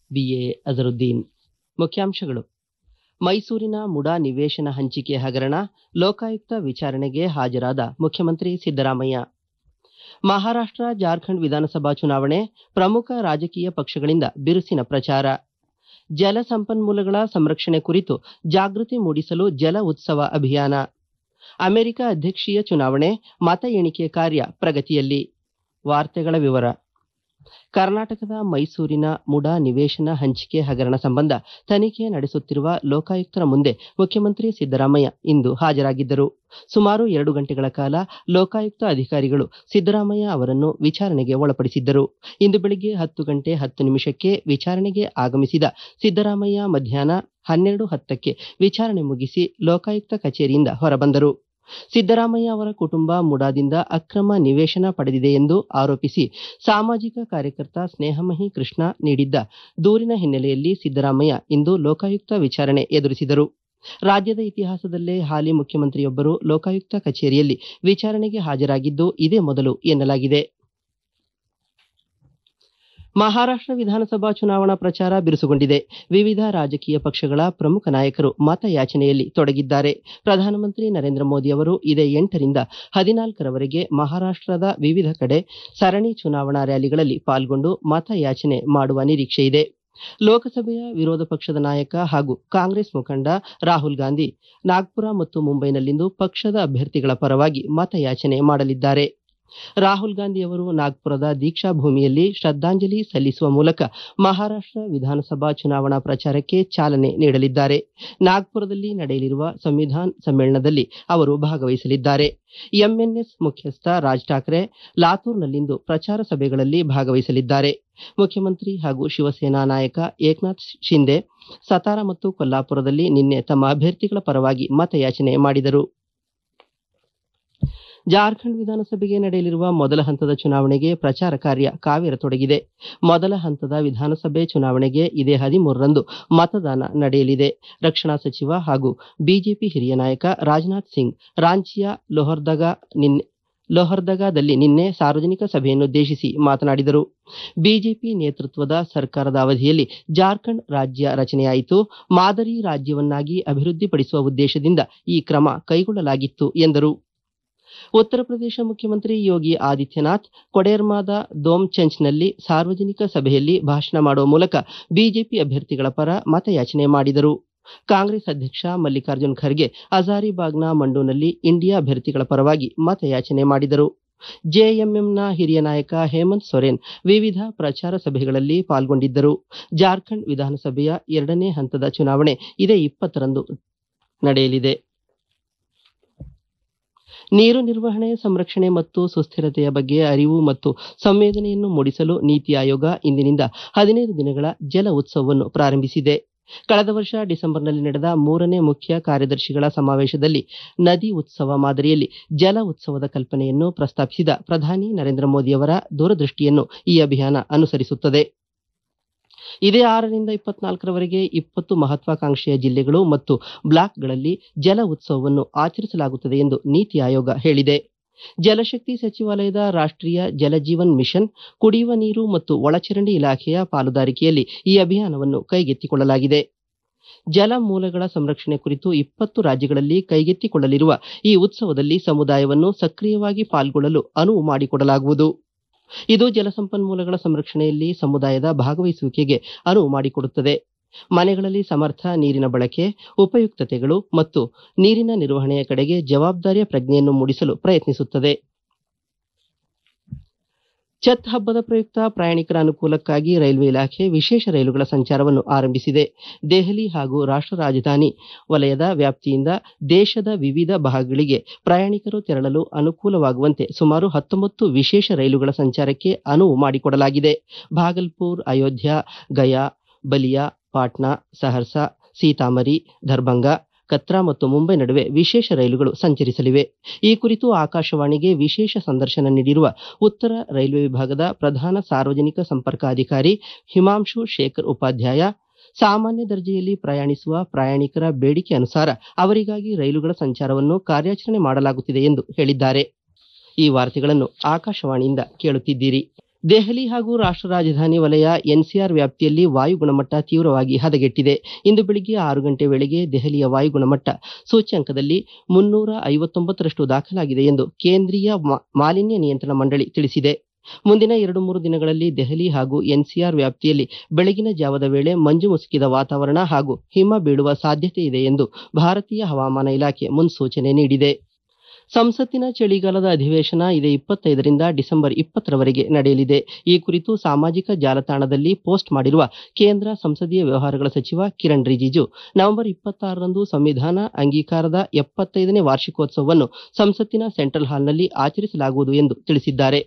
BA Azharuddin ಮುಖ್ಯಾಂಶಗಳು ಮೈಸೂರಿನ ಮುಡಾ ನಿವೇಶನ ಹಂಚಿಕೆ ಹಗರಣ ಲೋಕಾಯುಕ್ತ ವಿಚಾರಣೆಗೆ ಹಾಜರಾದ ಮುಖ್ಯಮಂತ್ರಿ ಸಿದ್ದರಾಮಯ್ಯ ಮಹಾರಾಷ್ಟ್ರ ಜಾರ್ಖಂಡ್ ವಿಧಾನಸಭಾ ಚುನಾವಣೆ ಪ್ರಮುಖ ರಾಜಕೀಯ ಪಕ್ಷಗಳಿಂದ ಬಿರುಸಿನ ಪ್ರಚಾರ ಜಲ ಸಂಪನ್ಮೂಲಗಳ ಸಂರಕ್ಷಣೆ ಕುರಿತು ಜಾಗೃತಿ ಮೂಡಿಸಲು ಜಲ ಉತ್ಸವ ಅಭಿಯಾನ ಅಮೆರಿಕ ಅಧ್ಯಕ್ಷೀಯ ಚುನಾವಣೆ ಮತ ಎಣಿಕೆ ಕಾರ್ಯ ಪ್ರಗತಿಯಲ್ಲಿ ವಾರ್ತೆಗಳ ವಿವರ ಕರ್ನಾಟಕದ ಮೈಸೂರಿನ ಮುಡಾ ನಿವೇಶನ ಹಂಚಿಕೆ ಹಗರಣ ಸಂಬಂಧ ತನಿಖೆ ನಡೆಸುತ್ತಿರುವ ಲೋಕಾಯುಕ್ತರ ಮುಂದೆ ಮುಖ್ಯಮಂತ್ರಿ ಸಿದ್ದರಾಮಯ್ಯ ಇಂದು ಹಾಜರಾಗಿದ್ದರು ಸುಮಾರು ಎರಡು ಗಂಟೆಗಳ ಕಾಲ ಲೋಕಾಯುಕ್ತ ಅಧಿಕಾರಿಗಳು ಸಿದ್ದರಾಮಯ್ಯ ಅವರನ್ನು ವಿಚಾರಣೆಗೆ ಒಳಪಡಿಸಿದ್ದರು ಇಂದು ಬೆಳಿಗ್ಗೆ ಹತ್ತು ಗಂಟೆ ಹತ್ತು ನಿಮಿಷಕ್ಕೆ ವಿಚಾರಣೆಗೆ ಆಗಮಿಸಿದ ಸಿದ್ದರಾಮಯ್ಯ ಮಧ್ಯಾಹ್ನ ಹನ್ನೆರಡು ಹತ್ತಕ್ಕೆ ವಿಚಾರಣೆ ಮುಗಿಸಿ ಲೋಕಾಯುಕ್ತ ಕಚೇರಿಯಿಂದ ಹೊರಬಂದರು ಸಿದ್ದರಾಮಯ್ಯ ಅವರ ಕುಟುಂಬ ಮುಡಾದಿಂದ ಅಕ್ರಮ ನಿವೇಶನ ಪಡೆದಿದೆ ಎಂದು ಆರೋಪಿಸಿ ಸಾಮಾಜಿಕ ಕಾರ್ಯಕರ್ತ ಸ್ನೇಹಮಹಿ ಕೃಷ್ಣ ನೀಡಿದ್ದ ದೂರಿನ ಹಿನ್ನೆಲೆಯಲ್ಲಿ ಸಿದ್ದರಾಮಯ್ಯ ಇಂದು ಲೋಕಾಯುಕ್ತ ವಿಚಾರಣೆ ಎದುರಿಸಿದರು ರಾಜ್ಯದ ಇತಿಹಾಸದಲ್ಲೇ ಹಾಲಿ ಮುಖ್ಯಮಂತ್ರಿಯೊಬ್ಬರು ಲೋಕಾಯುಕ್ತ ಕಚೇರಿಯಲ್ಲಿ ವಿಚಾರಣೆಗೆ ಹಾಜರಾಗಿದ್ದು ಇದೇ ಮೊದಲು ಎನ್ನಲಾಗಿದೆ ಮಹಾರಾಷ್ಟ್ರ ವಿಧಾನಸಭಾ ಚುನಾವಣಾ ಪ್ರಚಾರ ಬಿರುಸುಗೊಂಡಿದೆ ವಿವಿಧ ರಾಜಕೀಯ ಪಕ್ಷಗಳ ಪ್ರಮುಖ ನಾಯಕರು ಮತಯಾಚನೆಯಲ್ಲಿ ತೊಡಗಿದ್ದಾರೆ ಪ್ರಧಾನಮಂತ್ರಿ ನರೇಂದ್ರ ಮೋದಿ ಅವರು ಇದೇ ಎಂಟರಿಂದ ಹದಿನಾಲ್ಕರವರೆಗೆ ಮಹಾರಾಷ್ಟ್ರದ ವಿವಿಧ ಕಡೆ ಸರಣಿ ಚುನಾವಣಾ ರ್ಯಾಲಿಗಳಲ್ಲಿ ಪಾಲ್ಗೊಂಡು ಮತಯಾಚನೆ ಮಾಡುವ ನಿರೀಕ್ಷೆಯಿದೆ ಲೋಕಸಭೆಯ ವಿರೋಧ ಪಕ್ಷದ ನಾಯಕ ಹಾಗೂ ಕಾಂಗ್ರೆಸ್ ಮುಖಂಡ ರಾಹುಲ್ ಗಾಂಧಿ ನಾಗ್ಪುರ ಮತ್ತು ಮುಂಬೈನಲ್ಲಿಂದು ಪಕ್ಷದ ಅಭ್ಯರ್ಥಿಗಳ ಪರವಾಗಿ ಮತಯಾಚನೆ ಮಾಡಲಿದ್ದಾರೆ ರಾಹುಲ್ ಗಾಂಧಿ ಅವರು ನಾಗ್ಪುರದ ದೀಕ್ಷಾ ಭೂಮಿಯಲ್ಲಿ ಶ್ರದ್ಧಾಂಜಲಿ ಸಲ್ಲಿಸುವ ಮೂಲಕ ಮಹಾರಾಷ್ಟ್ರ ವಿಧಾನಸಭಾ ಚುನಾವಣಾ ಪ್ರಚಾರಕ್ಕೆ ಚಾಲನೆ ನೀಡಲಿದ್ದಾರೆ ನಾಗ್ಪುರದಲ್ಲಿ ನಡೆಯಲಿರುವ ಸಂವಿಧಾನ್ ಸಮ್ಮೇಳನದಲ್ಲಿ ಅವರು ಭಾಗವಹಿಸಲಿದ್ದಾರೆ ಎಂಎನ್ಎಸ್ ಮುಖ್ಯಸ್ಥ ರಾಜ್ ಠಾಕ್ರೆ ಲಾತೂರ್ನಲ್ಲಿಂದು ಪ್ರಚಾರ ಸಭೆಗಳಲ್ಲಿ ಭಾಗವಹಿಸಲಿದ್ದಾರೆ ಮುಖ್ಯಮಂತ್ರಿ ಹಾಗೂ ಶಿವಸೇನಾ ನಾಯಕ ಏಕನಾಥ್ ಶಿಂದೆ ಸತಾರ ಮತ್ತು ಕೊಲ್ಲಾಪುರದಲ್ಲಿ ನಿನ್ನೆ ತಮ್ಮ ಅಭ್ಯರ್ಥಿಗಳ ಪರವಾಗಿ ಮತಯಾಚನೆ ಮಾಡಿದರು ಜಾರ್ಖಂಡ್ ವಿಧಾನಸಭೆಗೆ ನಡೆಯಲಿರುವ ಮೊದಲ ಹಂತದ ಚುನಾವಣೆಗೆ ಪ್ರಚಾರ ಕಾರ್ಯ ಕಾವೇರತೊಡಗಿದೆ ಮೊದಲ ಹಂತದ ವಿಧಾನಸಭೆ ಚುನಾವಣೆಗೆ ಇದೇ ಹದಿಮೂರರಂದು ಮತದಾನ ನಡೆಯಲಿದೆ ರಕ್ಷಣಾ ಸಚಿವ ಹಾಗೂ ಬಿಜೆಪಿ ಹಿರಿಯ ನಾಯಕ ರಾಜನಾಥ್ ಸಿಂಗ್ ರಾಂಚಿಯ ಲೋಹರ್ದಗ ನಿನ್ನೆ ಲೋಹರ್ದಗಾದಲ್ಲಿ ನಿನ್ನೆ ಸಾರ್ವಜನಿಕ ಸಭೆಯನ್ನುದ್ದೇಶಿಸಿ ಮಾತನಾಡಿದರು ಬಿಜೆಪಿ ನೇತೃತ್ವದ ಸರ್ಕಾರದ ಅವಧಿಯಲ್ಲಿ ಜಾರ್ಖಂಡ್ ರಾಜ್ಯ ರಚನೆಯಾಯಿತು ಮಾದರಿ ರಾಜ್ಯವನ್ನಾಗಿ ಅಭಿವೃದ್ಧಿಪಡಿಸುವ ಉದ್ದೇಶದಿಂದ ಈ ಕ್ರಮ ಕೈಗೊಳ್ಳಲಾಗಿತ್ತು ಎಂದರು ಉತ್ತರ ಪ್ರದೇಶ ಮುಖ್ಯಮಂತ್ರಿ ಯೋಗಿ ಆದಿತ್ಯನಾಥ್ ಕೊಡೇರ್ಮಾದ ದೋಮ್ಚಂಚ್ನಲ್ಲಿ ಸಾರ್ವಜನಿಕ ಸಭೆಯಲ್ಲಿ ಭಾಷಣ ಮಾಡುವ ಮೂಲಕ ಬಿಜೆಪಿ ಅಭ್ಯರ್ಥಿಗಳ ಪರ ಮತಯಾಚನೆ ಮಾಡಿದರು ಕಾಂಗ್ರೆಸ್ ಅಧ್ಯಕ್ಷ ಮಲ್ಲಿಕಾರ್ಜುನ್ ಖರ್ಗೆ ಹಜಾರಿಬಾಗ್ನ ಮಂಡೂನಲ್ಲಿ ಇಂಡಿಯಾ ಅಭ್ಯರ್ಥಿಗಳ ಪರವಾಗಿ ಮತಯಾಚನೆ ಮಾಡಿದರು ಜೆಎಂಎಂನ ಹಿರಿಯ ನಾಯಕ ಹೇಮಂತ್ ಸೊರೇನ್ ವಿವಿಧ ಪ್ರಚಾರ ಸಭೆಗಳಲ್ಲಿ ಪಾಲ್ಗೊಂಡಿದ್ದರು ಜಾರ್ಖಂಡ್ ವಿಧಾನಸಭೆಯ ಎರಡನೇ ಹಂತದ ಚುನಾವಣೆ ಇದೇ ಇಪ್ಪತ್ತರಂದು ನಡೆಯಲಿದೆ ನೀರು ನಿರ್ವಹಣೆ ಸಂರಕ್ಷಣೆ ಮತ್ತು ಸುಸ್ಥಿರತೆಯ ಬಗ್ಗೆ ಅರಿವು ಮತ್ತು ಸಂವೇದನೆಯನ್ನು ಮೂಡಿಸಲು ನೀತಿ ಆಯೋಗ ಇಂದಿನಿಂದ ಹದಿನೈದು ದಿನಗಳ ಜಲ ಉತ್ಸವವನ್ನು ಪ್ರಾರಂಭಿಸಿದೆ ಕಳೆದ ವರ್ಷ ಡಿಸೆಂಬರ್ನಲ್ಲಿ ನಡೆದ ಮೂರನೇ ಮುಖ್ಯ ಕಾರ್ಯದರ್ಶಿಗಳ ಸಮಾವೇಶದಲ್ಲಿ ನದಿ ಉತ್ಸವ ಮಾದರಿಯಲ್ಲಿ ಜಲ ಉತ್ಸವದ ಕಲ್ಪನೆಯನ್ನು ಪ್ರಸ್ತಾಪಿಸಿದ ಪ್ರಧಾನಿ ನರೇಂದ್ರ ಮೋದಿಯವರ ದೂರದೃಷ್ಟಿಯನ್ನು ಈ ಅಭಿಯಾನ ಅನುಸರಿಸುತ್ತದೆ ಇದೇ ಆರರಿಂದ ಇಪ್ಪತ್ನಾಲ್ಕರವರೆಗೆ ಇಪ್ಪತ್ತು ಮಹತ್ವಾಕಾಂಕ್ಷೆಯ ಜಿಲ್ಲೆಗಳು ಮತ್ತು ಬ್ಲಾಕ್ಗಳಲ್ಲಿ ಜಲ ಉತ್ಸವವನ್ನು ಆಚರಿಸಲಾಗುತ್ತದೆ ಎಂದು ನೀತಿ ಆಯೋಗ ಹೇಳಿದೆ ಜಲಶಕ್ತಿ ಸಚಿವಾಲಯದ ರಾಷ್ಟ್ರೀಯ ಜಲಜೀವನ್ ಮಿಷನ್ ಕುಡಿಯುವ ನೀರು ಮತ್ತು ಒಳಚರಂಡಿ ಇಲಾಖೆಯ ಪಾಲುದಾರಿಕೆಯಲ್ಲಿ ಈ ಅಭಿಯಾನವನ್ನು ಕೈಗೆತ್ತಿಕೊಳ್ಳಲಾಗಿದೆ ಜಲ ಮೂಲಗಳ ಸಂರಕ್ಷಣೆ ಕುರಿತು ಇಪ್ಪತ್ತು ರಾಜ್ಯಗಳಲ್ಲಿ ಕೈಗೆತ್ತಿಕೊಳ್ಳಲಿರುವ ಈ ಉತ್ಸವದಲ್ಲಿ ಸಮುದಾಯವನ್ನು ಸಕ್ರಿಯವಾಗಿ ಪಾಲ್ಗೊಳ್ಳಲು ಅನುವು ಮಾಡಿಕೊಡಲಾಗುವುದು ಇದು ಜಲಸಂಪನ್ಮೂಲಗಳ ಸಂರಕ್ಷಣೆಯಲ್ಲಿ ಸಮುದಾಯದ ಭಾಗವಹಿಸುವಿಕೆಗೆ ಅನುವು ಮಾಡಿಕೊಡುತ್ತದೆ ಮನೆಗಳಲ್ಲಿ ಸಮರ್ಥ ನೀರಿನ ಬಳಕೆ ಉಪಯುಕ್ತತೆಗಳು ಮತ್ತು ನೀರಿನ ನಿರ್ವಹಣೆಯ ಕಡೆಗೆ ಜವಾಬ್ದಾರಿಯ ಪ್ರಜ್ಞೆಯನ್ನು ಮೂಡಿಸಲು ಪ್ರಯತ್ನಿಸುತ್ತದೆ ಛತ್ ಹಬ್ಬದ ಪ್ರಯುಕ್ತ ಪ್ರಯಾಣಿಕರ ಅನುಕೂಲಕ್ಕಾಗಿ ರೈಲ್ವೆ ಇಲಾಖೆ ವಿಶೇಷ ರೈಲುಗಳ ಸಂಚಾರವನ್ನು ಆರಂಭಿಸಿದೆ ದೆಹಲಿ ಹಾಗೂ ರಾಷ್ಟ್ರ ರಾಜಧಾನಿ ವಲಯದ ವ್ಯಾಪ್ತಿಯಿಂದ ದೇಶದ ವಿವಿಧ ಭಾಗಗಳಿಗೆ ಪ್ರಯಾಣಿಕರು ತೆರಳಲು ಅನುಕೂಲವಾಗುವಂತೆ ಸುಮಾರು ಹತ್ತೊಂಬತ್ತು ವಿಶೇಷ ರೈಲುಗಳ ಸಂಚಾರಕ್ಕೆ ಅನುವು ಮಾಡಿಕೊಡಲಾಗಿದೆ ಭಾಗಲ್ಪುರ್ ಅಯೋಧ್ಯ ಗಯಾ ಬಲಿಯಾ ಪಾಟ್ನಾ ಸಹರ್ಸಾ ಸೀತಾಮರಿ ದರ್ಭಂಗ ಕತ್ರಾ ಮತ್ತು ಮುಂಬೈ ನಡುವೆ ವಿಶೇಷ ರೈಲುಗಳು ಸಂಚರಿಸಲಿವೆ ಈ ಕುರಿತು ಆಕಾಶವಾಣಿಗೆ ವಿಶೇಷ ಸಂದರ್ಶನ ನೀಡಿರುವ ಉತ್ತರ ರೈಲ್ವೆ ವಿಭಾಗದ ಪ್ರಧಾನ ಸಾರ್ವಜನಿಕ ಸಂಪರ್ಕ ಅಧಿಕಾರಿ ಹಿಮಾಂಶು ಶೇಖರ್ ಉಪಾಧ್ಯಾಯ ಸಾಮಾನ್ಯ ದರ್ಜೆಯಲ್ಲಿ ಪ್ರಯಾಣಿಸುವ ಪ್ರಯಾಣಿಕರ ಬೇಡಿಕೆ ಅನುಸಾರ ಅವರಿಗಾಗಿ ರೈಲುಗಳ ಸಂಚಾರವನ್ನು ಕಾರ್ಯಾಚರಣೆ ಮಾಡಲಾಗುತ್ತಿದೆ ಎಂದು ಹೇಳಿದ್ದಾರೆ ಈ ವಾರ್ತೆಗಳನ್ನು ಆಕಾಶವಾಣಿಯಿಂದ ಕೇಳುತ್ತಿದ್ದೀರಿ ದೆಹಲಿ ಹಾಗೂ ರಾಷ್ಟ್ರ ರಾಜಧಾನಿ ವಲಯ ಎನ್ಸಿಆರ್ ವ್ಯಾಪ್ತಿಯಲ್ಲಿ ವಾಯು ಗುಣಮಟ್ಟ ತೀವ್ರವಾಗಿ ಹದಗೆಟ್ಟಿದೆ ಇಂದು ಬೆಳಿಗ್ಗೆ ಆರು ಗಂಟೆ ವೇಳೆಗೆ ದೆಹಲಿಯ ವಾಯು ಗುಣಮಟ್ಟ ಸೂಚ್ಯಂಕದಲ್ಲಿ ಮುನ್ನೂರ ಐವತ್ತೊಂಬತ್ತರಷ್ಟು ದಾಖಲಾಗಿದೆ ಎಂದು ಕೇಂದ್ರೀಯ ಮಾಲಿನ್ಯ ನಿಯಂತ್ರಣ ಮಂಡಳಿ ತಿಳಿಸಿದೆ ಮುಂದಿನ ಎರಡು ಮೂರು ದಿನಗಳಲ್ಲಿ ದೆಹಲಿ ಹಾಗೂ ಎನ್ಸಿಆರ್ ವ್ಯಾಪ್ತಿಯಲ್ಲಿ ಬೆಳಗಿನ ಜಾವದ ವೇಳೆ ಮಂಜು ಮುಸುಕಿದ ವಾತಾವರಣ ಹಾಗೂ ಹಿಮ ಬೀಳುವ ಸಾಧ್ಯತೆ ಇದೆ ಎಂದು ಭಾರತೀಯ ಹವಾಮಾನ ಇಲಾಖೆ ಮುನ್ಸೂಚನೆ ನೀಡಿದೆ ಸಂಸತ್ತಿನ ಚಳಿಗಾಲದ ಅಧಿವೇಶನ ಇದೇ ಇಪ್ಪತ್ತೈದರಿಂದ ಡಿಸೆಂಬರ್ ಇಪ್ಪತ್ತರವರೆಗೆ ನಡೆಯಲಿದೆ ಈ ಕುರಿತು ಸಾಮಾಜಿಕ ಜಾಲತಾಣದಲ್ಲಿ ಪೋಸ್ಟ್ ಮಾಡಿರುವ ಕೇಂದ್ರ ಸಂಸದೀಯ ವ್ಯವಹಾರಗಳ ಸಚಿವ ಕಿರಣ್ ರಿಜಿಜು ನವೆಂಬರ್ ಇಪ್ಪತ್ತಾರರಂದು ಸಂವಿಧಾನ ಅಂಗೀಕಾರದ ಎಪ್ಪತ್ತೈದನೇ ವಾರ್ಷಿಕೋತ್ಸವವನ್ನು ಸಂಸತ್ತಿನ ಸೆಂಟ್ರಲ್ ಹಾಲ್ನಲ್ಲಿ ಆಚರಿಸಲಾಗುವುದು ಎಂದು ತಿಳಿಸಿದ್ದಾರೆ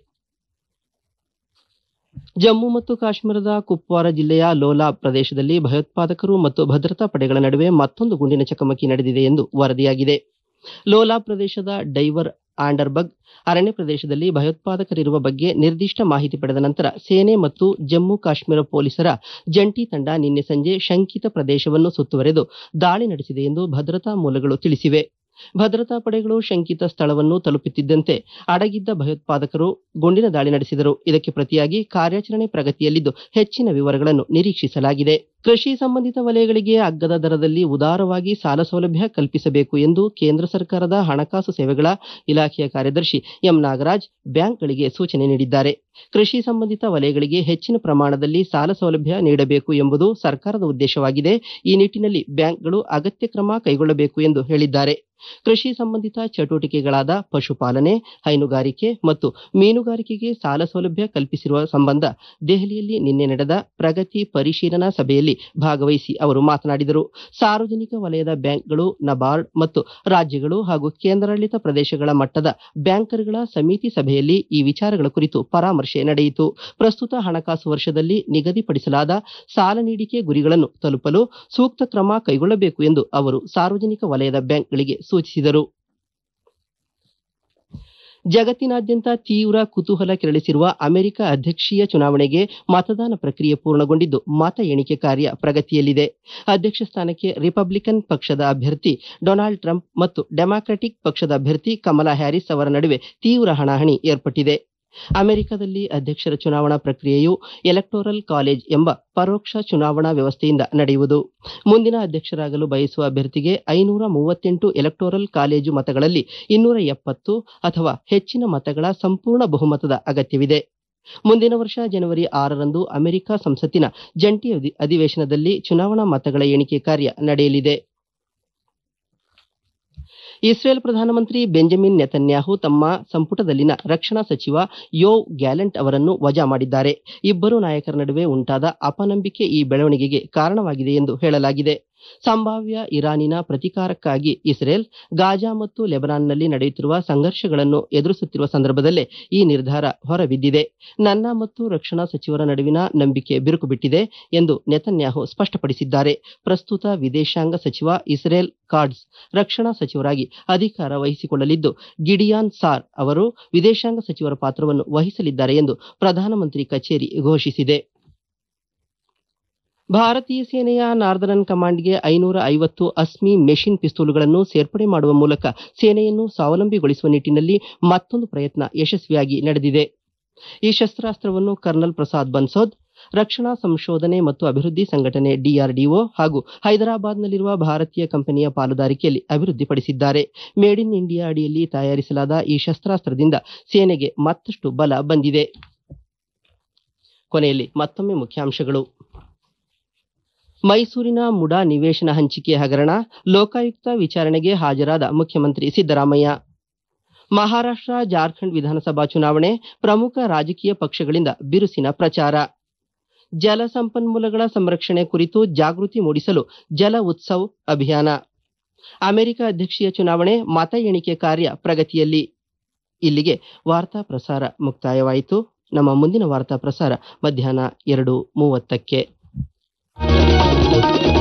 ಜಮ್ಮು ಮತ್ತು ಕಾಶ್ಮೀರದ ಕುಪ್ವಾರ ಜಿಲ್ಲೆಯ ಲೋಲಾ ಪ್ರದೇಶದಲ್ಲಿ ಭಯೋತ್ಪಾದಕರು ಮತ್ತು ಭದ್ರತಾ ಪಡೆಗಳ ನಡುವೆ ಮತ್ತೊಂದು ಗುಂಡಿನ ಚಕಮಕಿ ನಡೆದಿದೆ ಎಂದು ವರದಿಯಾಗಿದೆ ಲೋಲಾ ಪ್ರದೇಶದ ಡೈವರ್ ಆಂಡರ್ಬಗ್ ಅರಣ್ಯ ಪ್ರದೇಶದಲ್ಲಿ ಭಯೋತ್ಪಾದಕರಿರುವ ಬಗ್ಗೆ ನಿರ್ದಿಷ್ಟ ಮಾಹಿತಿ ಪಡೆದ ನಂತರ ಸೇನೆ ಮತ್ತು ಜಮ್ಮು ಕಾಶ್ಮೀರ ಪೊಲೀಸರ ಜಂಟಿ ತಂಡ ನಿನ್ನೆ ಸಂಜೆ ಶಂಕಿತ ಪ್ರದೇಶವನ್ನು ಸುತ್ತುವರೆದು ದಾಳಿ ನಡೆಸಿದೆ ಎಂದು ಭದ್ರತಾ ಮೂಲಗಳು ತಿಳಿಸಿವೆ ಭದ್ರತಾ ಪಡೆಗಳು ಶಂಕಿತ ಸ್ಥಳವನ್ನು ತಲುಪುತ್ತಿದ್ದಂತೆ ಅಡಗಿದ್ದ ಭಯೋತ್ಪಾದಕರು ಗುಂಡಿನ ದಾಳಿ ನಡೆಸಿದರು ಇದಕ್ಕೆ ಪ್ರತಿಯಾಗಿ ಕಾರ್ಯಾಚರಣೆ ಪ್ರಗತಿಯಲ್ಲಿದ್ದು ಹೆಚ್ಚಿನ ವಿವರಗಳನ್ನು ನಿರೀಕ್ಷಿಸಲಾಗಿದೆ ಕೃಷಿ ಸಂಬಂಧಿತ ವಲಯಗಳಿಗೆ ಅಗ್ಗದ ದರದಲ್ಲಿ ಉದಾರವಾಗಿ ಸಾಲ ಸೌಲಭ್ಯ ಕಲ್ಪಿಸಬೇಕು ಎಂದು ಕೇಂದ್ರ ಸರ್ಕಾರದ ಹಣಕಾಸು ಸೇವೆಗಳ ಇಲಾಖೆಯ ಕಾರ್ಯದರ್ಶಿ ಎಂ ನಾಗರಾಜ್ ಬ್ಯಾಂಕ್ಗಳಿಗೆ ಸೂಚನೆ ನೀಡಿದ್ದಾರೆ ಕೃಷಿ ಸಂಬಂಧಿತ ವಲಯಗಳಿಗೆ ಹೆಚ್ಚಿನ ಪ್ರಮಾಣದಲ್ಲಿ ಸಾಲ ಸೌಲಭ್ಯ ನೀಡಬೇಕು ಎಂಬುದು ಸರ್ಕಾರದ ಉದ್ದೇಶವಾಗಿದೆ ಈ ನಿಟ್ಟಿನಲ್ಲಿ ಬ್ಯಾಂಕ್ಗಳು ಅಗತ್ಯ ಕ್ರಮ ಕೈಗೊಳ್ಳಬೇಕು ಎಂದು ಹೇಳಿದ್ದಾರೆ ಕೃಷಿ ಸಂಬಂಧಿತ ಚಟುವಟಿಕೆಗಳಾದ ಪಶುಪಾಲನೆ ಹೈನುಗಾರಿಕೆ ಮತ್ತು ಮೀನುಗಾರಿಕೆಗೆ ಸಾಲ ಸೌಲಭ್ಯ ಕಲ್ಪಿಸಿರುವ ಸಂಬಂಧ ದೆಹಲಿಯಲ್ಲಿ ನಿನ್ನೆ ನಡೆದ ಪ್ರಗತಿ ಪರಿಶೀಲನಾ ಸಭೆಯಲ್ಲಿ ಭಾಗವಹಿಸಿ ಅವರು ಮಾತನಾಡಿದರು ಸಾರ್ವಜನಿಕ ವಲಯದ ಬ್ಯಾಂಕ್ಗಳು ನಬಾರ್ಡ್ ಮತ್ತು ರಾಜ್ಯಗಳು ಹಾಗೂ ಕೇಂದ್ರಾಡಳಿತ ಪ್ರದೇಶಗಳ ಮಟ್ಟದ ಬ್ಯಾಂಕರ್ಗಳ ಸಮಿತಿ ಸಭೆಯಲ್ಲಿ ಈ ವಿಚಾರಗಳ ಕುರಿತು ಪರಾಮರ್ಶೆ ನಡೆಯಿತು ಪ್ರಸ್ತುತ ಹಣಕಾಸು ವರ್ಷದಲ್ಲಿ ನಿಗದಿಪಡಿಸಲಾದ ಸಾಲ ನೀಡಿಕೆ ಗುರಿಗಳನ್ನು ತಲುಪಲು ಸೂಕ್ತ ಕ್ರಮ ಕೈಗೊಳ್ಳಬೇಕು ಎಂದು ಅವರು ಸಾರ್ವಜನಿಕ ವಲಯದ ಬ್ಯಾಂಕ್ಗಳಿಗೆ ಸೂಚಿಸಿದರು ಜಗತ್ತಿನಾದ್ಯಂತ ತೀವ್ರ ಕುತೂಹಲ ಕೆರಳಿಸಿರುವ ಅಮೆರಿಕ ಅಧ್ಯಕ್ಷೀಯ ಚುನಾವಣೆಗೆ ಮತದಾನ ಪ್ರಕ್ರಿಯೆ ಪೂರ್ಣಗೊಂಡಿದ್ದು ಮತ ಎಣಿಕೆ ಕಾರ್ಯ ಪ್ರಗತಿಯಲ್ಲಿದೆ ಅಧ್ಯಕ್ಷ ಸ್ಥಾನಕ್ಕೆ ರಿಪಬ್ಲಿಕನ್ ಪಕ್ಷದ ಅಭ್ಯರ್ಥಿ ಡೊನಾಲ್ಡ್ ಟ್ರಂಪ್ ಮತ್ತು ಡೆಮಾಕ್ರೆಟಿಕ್ ಪಕ್ಷದ ಅಭ್ಯರ್ಥಿ ಕಮಲಾ ಹ್ಯಾರಿಸ್ ಅವರ ನಡುವೆ ತೀವ್ರ ಹಣಾಹಣಿ ಏರ್ಪಟ್ಟಿದೆ ಅಮೆರಿಕದಲ್ಲಿ ಅಧ್ಯಕ್ಷರ ಚುನಾವಣಾ ಪ್ರಕ್ರಿಯೆಯು ಎಲೆಕ್ಟೋರಲ್ ಕಾಲೇಜ್ ಎಂಬ ಪರೋಕ್ಷ ಚುನಾವಣಾ ವ್ಯವಸ್ಥೆಯಿಂದ ನಡೆಯುವುದು ಮುಂದಿನ ಅಧ್ಯಕ್ಷರಾಗಲು ಬಯಸುವ ಅಭ್ಯರ್ಥಿಗೆ ಐನೂರ ಮೂವತ್ತೆಂಟು ಎಲೆಕ್ಟೋರಲ್ ಕಾಲೇಜು ಮತಗಳಲ್ಲಿ ಇನ್ನೂರ ಎಪ್ಪತ್ತು ಅಥವಾ ಹೆಚ್ಚಿನ ಮತಗಳ ಸಂಪೂರ್ಣ ಬಹುಮತದ ಅಗತ್ಯವಿದೆ ಮುಂದಿನ ವರ್ಷ ಜನವರಿ ಆರರಂದು ಅಮೆರಿಕ ಸಂಸತ್ತಿನ ಜಂಟಿ ಅಧಿವೇಶನದಲ್ಲಿ ಚುನಾವಣಾ ಮತಗಳ ಎಣಿಕೆ ಕಾರ್ಯ ನಡೆಯಲಿದೆ ಇಸ್ರೇಲ್ ಪ್ರಧಾನಮಂತ್ರಿ ಬೆಂಜಮಿನ್ ನೆತನ್ಯಾಹು ತಮ್ಮ ಸಂಪುಟದಲ್ಲಿನ ರಕ್ಷಣಾ ಸಚಿವ ಯೋವ್ ಗ್ಯಾಲೆಂಟ್ ಅವರನ್ನು ವಜಾ ಮಾಡಿದ್ದಾರೆ ಇಬ್ಬರು ನಾಯಕರ ನಡುವೆ ಉಂಟಾದ ಅಪನಂಬಿಕೆ ಈ ಬೆಳವಣಿಗೆಗೆ ಕಾರಣವಾಗಿದೆ ಎಂದು ಹೇಳಲಾಗಿದೆ ಸಂಭಾವ್ಯ ಇರಾನಿನ ಪ್ರತೀಕಾರಕ್ಕಾಗಿ ಇಸ್ರೇಲ್ ಗಾಜಾ ಮತ್ತು ಲೆಬನಾನ್ನಲ್ಲಿ ನಡೆಯುತ್ತಿರುವ ಸಂಘರ್ಷಗಳನ್ನು ಎದುರಿಸುತ್ತಿರುವ ಸಂದರ್ಭದಲ್ಲೇ ಈ ನಿರ್ಧಾರ ಹೊರಬಿದ್ದಿದೆ ನನ್ನ ಮತ್ತು ರಕ್ಷಣಾ ಸಚಿವರ ನಡುವಿನ ನಂಬಿಕೆ ಬಿರುಕು ಬಿಟ್ಟಿದೆ ಎಂದು ನೆತನ್ಯಾಹು ಸ್ಪಷ್ಟಪಡಿಸಿದ್ದಾರೆ ಪ್ರಸ್ತುತ ವಿದೇಶಾಂಗ ಸಚಿವ ಇಸ್ರೇಲ್ ಕಾರ್ಡ್ಸ್ ರಕ್ಷಣಾ ಸಚಿವರಾಗಿ ಅಧಿಕಾರ ವಹಿಸಿಕೊಳ್ಳಲಿದ್ದು ಗಿಡಿಯಾನ್ ಸಾರ್ ಅವರು ವಿದೇಶಾಂಗ ಸಚಿವರ ಪಾತ್ರವನ್ನು ವಹಿಸಲಿದ್ದಾರೆ ಎಂದು ಪ್ರಧಾನಮಂತ್ರಿ ಕಚೇರಿ ಘೋಷಿಸಿದೆ ಭಾರತೀಯ ಸೇನೆಯ ನಾರ್ದರ್ನ್ ಕಮಾಂಡ್ಗೆ ಐನೂರ ಐವತ್ತು ಅಸ್ಮಿ ಮೆಷಿನ್ ಪಿಸ್ತೂಲ್ಗಳನ್ನು ಸೇರ್ಪಡೆ ಮಾಡುವ ಮೂಲಕ ಸೇನೆಯನ್ನು ಸ್ವಾವಲಂಬಿಗೊಳಿಸುವ ನಿಟ್ಟಿನಲ್ಲಿ ಮತ್ತೊಂದು ಪ್ರಯತ್ನ ಯಶಸ್ವಿಯಾಗಿ ನಡೆದಿದೆ ಈ ಶಸ್ತ್ರಾಸ್ತ್ರವನ್ನು ಕರ್ನಲ್ ಪ್ರಸಾದ್ ಬನ್ಸೋದ್ ರಕ್ಷಣಾ ಸಂಶೋಧನೆ ಮತ್ತು ಅಭಿವೃದ್ಧಿ ಸಂಘಟನೆ ಡಿಆರ್ಡಿಒ ಹಾಗೂ ಹೈದರಾಬಾದ್ನಲ್ಲಿರುವ ಭಾರತೀಯ ಕಂಪನಿಯ ಪಾಲುದಾರಿಕೆಯಲ್ಲಿ ಅಭಿವೃದ್ಧಿಪಡಿಸಿದ್ದಾರೆ ಮೇಡ್ ಇನ್ ಇಂಡಿಯಾ ಅಡಿಯಲ್ಲಿ ತಯಾರಿಸಲಾದ ಈ ಶಸ್ತ್ರಾಸ್ತ್ರದಿಂದ ಸೇನೆಗೆ ಮತ್ತಷ್ಟು ಬಲ ಬಂದಿದೆ ಕೊನೆಯಲ್ಲಿ ಮತ್ತೊಮ್ಮೆ ಮುಖ್ಯಾಂಶಗಳು ಮೈಸೂರಿನ ಮುಡಾ ನಿವೇಶನ ಹಂಚಿಕೆ ಹಗರಣ ಲೋಕಾಯುಕ್ತ ವಿಚಾರಣೆಗೆ ಹಾಜರಾದ ಮುಖ್ಯಮಂತ್ರಿ ಸಿದ್ದರಾಮಯ್ಯ ಮಹಾರಾಷ್ಟ್ರ ಜಾರ್ಖಂಡ್ ವಿಧಾನಸಭಾ ಚುನಾವಣೆ ಪ್ರಮುಖ ರಾಜಕೀಯ ಪಕ್ಷಗಳಿಂದ ಬಿರುಸಿನ ಪ್ರಚಾರ ಜಲ ಸಂಪನ್ಮೂಲಗಳ ಸಂರಕ್ಷಣೆ ಕುರಿತು ಜಾಗೃತಿ ಮೂಡಿಸಲು ಜಲ ಉತ್ಸವ್ ಅಭಿಯಾನ ಅಮೆರಿಕ ಅಧ್ಯಕ್ಷೀಯ ಚುನಾವಣೆ ಮತ ಎಣಿಕೆ ಕಾರ್ಯ ಪ್ರಗತಿಯಲ್ಲಿ ಇಲ್ಲಿಗೆ ವಾರ್ತಾ ಪ್ರಸಾರ ಮುಕ್ತಾಯವಾಯಿತು ನಮ್ಮ ಮುಂದಿನ ವಾರ್ತಾ ಪ್ರಸಾರ ಮಧ್ಯಾಹ್ನ ಎರಡು ಮೂವತ್ತಕ್ಕೆ